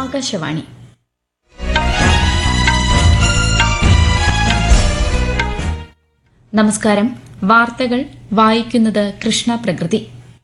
ആകാശവാണി നമസ്കാരം വാർത്തകൾ വായിക്കുന്നത് കൃഷ്ണ പ്രകൃതി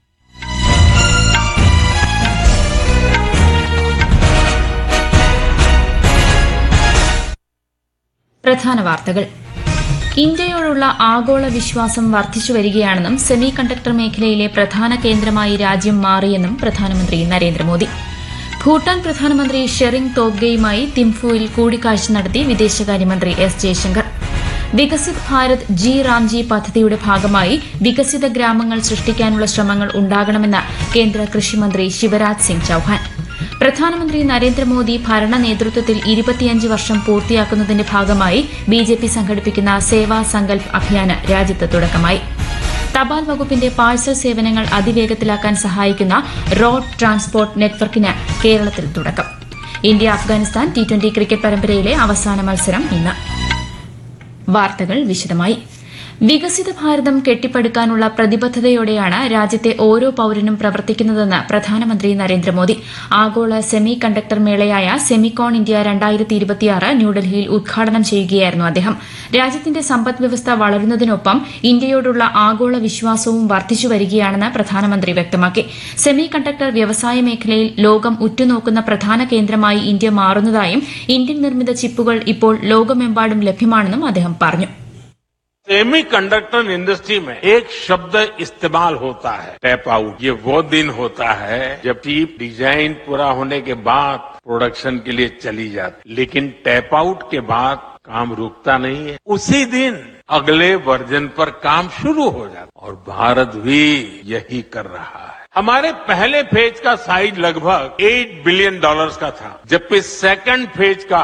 പ്രധാന വാർത്തകൾ ഇന്ത്യയോടുള്ള ആഗോള വിശ്വാസം വർദ്ധിച്ചു വരികയാണെന്നും സെമി കണ്ടക്ടർ മേഖലയിലെ പ്രധാന കേന്ദ്രമായി രാജ്യം മാറിയെന്നും പ്രധാനമന്ത്രി നരേന്ദ്രമോദി ഭൂട്ടാൻ പ്രധാനമന്ത്രി ഷെറിംഗ് തോബ്ഗെയുമായി തിംഫുവിൽ കൂടിക്കാഴ്ച നടത്തി വിദേശകാര്യമന്ത്രി എസ് ജയശങ്കർ വികസിത് ഭാരത് ജി റാംജി പദ്ധതിയുടെ ഭാഗമായി വികസിത ഗ്രാമങ്ങൾ സൃഷ്ടിക്കാനുള്ള ശ്രമങ്ങൾ ഉണ്ടാകണമെന്ന് കേന്ദ്ര കൃഷിമന്ത്രി ശിവരാജ് സിംഗ് ചൌഹാൻ പ്രധാനമന്ത്രി നരേന്ദ്രമോദി ഭരണ നേതൃത്വത്തിൽ ഇരുപത്തിയഞ്ച് വർഷം പൂർത്തിയാക്കുന്നതിന്റെ ഭാഗമായി ബിജെപി സംഘടിപ്പിക്കുന്ന സേവാ സങ്കൽപ് അഭിയാന് രാജ്യത്ത് തുടക്കമായി തപാൽ വകുപ്പിന്റെ പാഴ്സൽ സേവനങ്ങൾ അതിവേഗത്തിലാക്കാൻ സഹായിക്കുന്ന റോഡ് ട്രാൻസ്പോർട്ട് നെറ്റ്വർക്കിന് കേരളത്തിൽ തുടക്കം India Afghanistan T twenty cricket പരമ്പരയിലെ അവസാന മത്സരം ഇന്ന് വാർത്തകൾ വിശദമായി വികസിത ഭാരതം കെട്ടിപ്പടുക്കാനുള്ള പ്രതിബദ്ധതയോടെയാണ് രാജ്യത്തെ ഓരോ പൌരനും പ്രവർത്തിക്കുന്നതെന്ന് പ്രധാനമന്ത്രി നരേന്ദ്രമോദി ആഗോള സെമി കണ്ടക്ടർ മേളയായ സെമിക്കോൺ ഇന്ത്യ രണ്ടായിരത്തി ഇരുപത്തിയാറ് ന്യൂഡൽഹിയിൽ ഉദ്ഘാടനം ചെയ്യുകയായിരുന്നു അദ്ദേഹം രാജ്യത്തിന്റെ സമ്പദ് വ്യവസ്ഥ വളരുന്നതിനൊപ്പം ഇന്ത്യയോടുള്ള ആഗോള വിശ്വാസവും വർദ്ധിച്ചു വരികയാണെന്ന് പ്രധാനമന്ത്രി വ്യക്തമാക്കി സെമി കണ്ടക്ടർ വ്യവസായ മേഖലയിൽ ലോകം ഉറ്റുനോക്കുന്ന പ്രധാന കേന്ദ്രമായി ഇന്ത്യ മാറുന്നതായും ഇന്ത്യൻ നിർമ്മിത ചിപ്പുകൾ ഇപ്പോൾ ലോകമെമ്പാടും ലഭ്യമാണെന്നും അദ്ദേഹം പറഞ്ഞു सेमी कंडक्टर इंडस्ट्री में एक शब्द इस्तेमाल होता है टैप आउट ये वो दिन होता है जब चीप डिजाइन पूरा होने के बाद प्रोडक्शन के लिए चली जाती लेकिन टैप आउट के बाद काम रुकता नहीं है उसी दिन अगले वर्जन पर काम शुरू हो जाता और भारत भी यही कर रहा है हमारे पहले फेज का साइज लगभग 8 बिलियन डॉलर्स का था जबकि सेकंड फेज का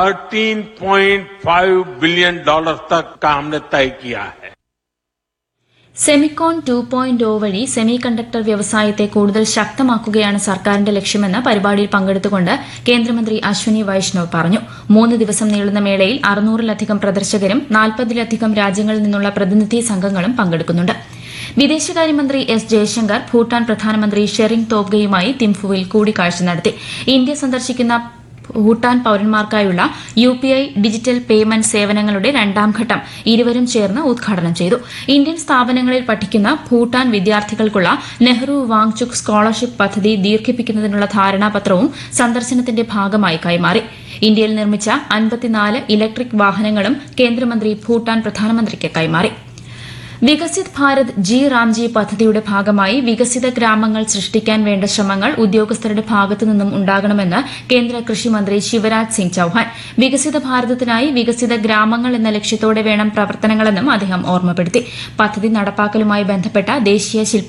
13.5 बिलियन डॉलर तक का हमने तय किया है സെമിക്കോൺ ടു പോയിന്റ് ഒ വഴി സെമി കണ്ടക്ടർ വ്യവസായത്തെ കൂടുതൽ ശക്തമാക്കുകയാണ് സർക്കാരിന്റെ ലക്ഷ്യമെന്ന് പരിപാടിയിൽ പങ്കെടുത്തുകൊണ്ട് കേന്ദ്രമന്ത്രി അശ്വനി വൈഷ്ണവ് പറഞ്ഞു മൂന്ന് ദിവസം നീളുന്ന മേളയിൽ അറുന്നൂറിലധികം പ്രദർശകരും നാൽപ്പതിലധികം രാജ്യങ്ങളിൽ നിന്നുള്ള പ്രതിനിധി സംഘങ്ങളും പങ്കെടുക്കുന്നുണ്ട് വിദേശകാര്യമന്ത്രി എസ് ജയശങ്കർ ഭൂട്ടാൻ പ്രധാനമന്ത്രി ഷെറിംഗ് തോബ്ഗെയുമായി തിംഫുവിൽ കൂടിക്കാഴ്ച നടത്തി ഇന്ത്യ സന്ദർശിക്കുന്ന ഭൂട്ടാൻ പൌരന്മാർക്കായുള്ള U P I digital payment സേവനങ്ങളുടെ രണ്ടാം ഘട്ടം ഇരുവരും ചേർന്ന് ഉദ്ഘാടനം ചെയ്തു ഇന്ത്യൻ സ്ഥാപനങ്ങളിൽ പഠിക്കുന്ന ഭൂട്ടാൻ വിദ്യാർത്ഥികൾക്കുള്ള നെഹ്റു വാങ്ചുക് സ്കോളർഷിപ്പ് പദ്ധതി ദീർഘിപ്പിക്കുന്നതിനുള്ള ധാരണാപത്രവും സന്ദർശനത്തിന്റെ ഭാഗമായി കൈമാറി ഇന്ത്യയിൽ നിർമ്മിച്ച അൻപത്തിനാല് ഇലക്ട്രിക് വാഹനങ്ങളും കേന്ദ്രമന്ത്രി ഭൂട്ടാൻ പ്രധാനമന്ത്രിക്ക് കൈമാറി വികസിത് ഭാരത് ജി റാംജി പദ്ധതിയുടെ ഭാഗമായി വികസിത ഗ്രാമങ്ങൾ സൃഷ്ടിക്കാൻ വേണ്ട ശ്രമങ്ങൾ ഉദ്യോഗസ്ഥരുടെ ഭാഗത്തുനിന്നും ഉണ്ടാകണമെന്ന് കേന്ദ്ര കൃഷിമന്ത്രി ശിവരാജ് സിംഗ് ചൌഹാൻ വികസിത ഭാരതത്തിനായി വികസിത ഗ്രാമങ്ങൾ എന്ന ലക്ഷ്യത്തോടെ വേണം പ്രവർത്തനങ്ങളെന്നും അദ്ദേഹം ഓർമ്മപ്പെടുത്തി പദ്ധതി നടപ്പാക്കലുമായി ബന്ധപ്പെട്ട ദേശീയ ശില്പ